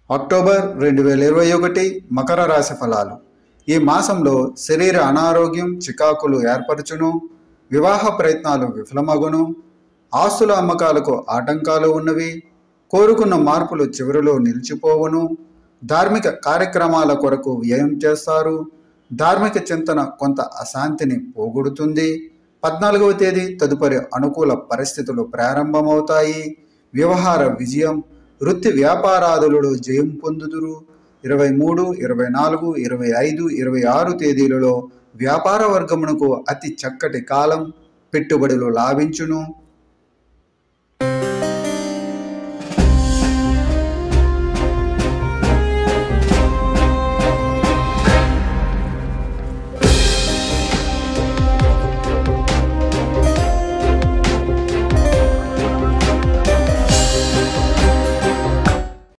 October రెండు వేల ఇరవై ఒకటి మకర రాశి ఫలాలు ఈ మాసంలో శరీర అనారోగ్యం చికాకులు ఏర్పరచును వివాహ ప్రయత్నాలు విఫలమగును ఆస్తుల అమ్మకాలకు ఆటంకాలు ఉన్నవి కోరుకున్న మార్పులు చివరిలో నిలిచిపోవును ధార్మిక కార్యక్రమాల కొరకు వ్యయం చేస్తారు ధార్మిక చింతన కొంత అశాంతిని పోగొడుతుంది పద్నాలుగవ తేదీ తదుపరి అనుకూల పరిస్థితులు ప్రారంభమవుతాయి వ్యవహార విజయం వృత్తి వ్యాపారాదులలో జయం పొందుదురు ఇరవై మూడు ఇరవై నాలుగు ఇరవై ఐదు ఇరవై ఆరు తేదీలలో వ్యాపార వర్గమునకు అతి చక్కటి కాలం పెట్టుబడులు లాభించును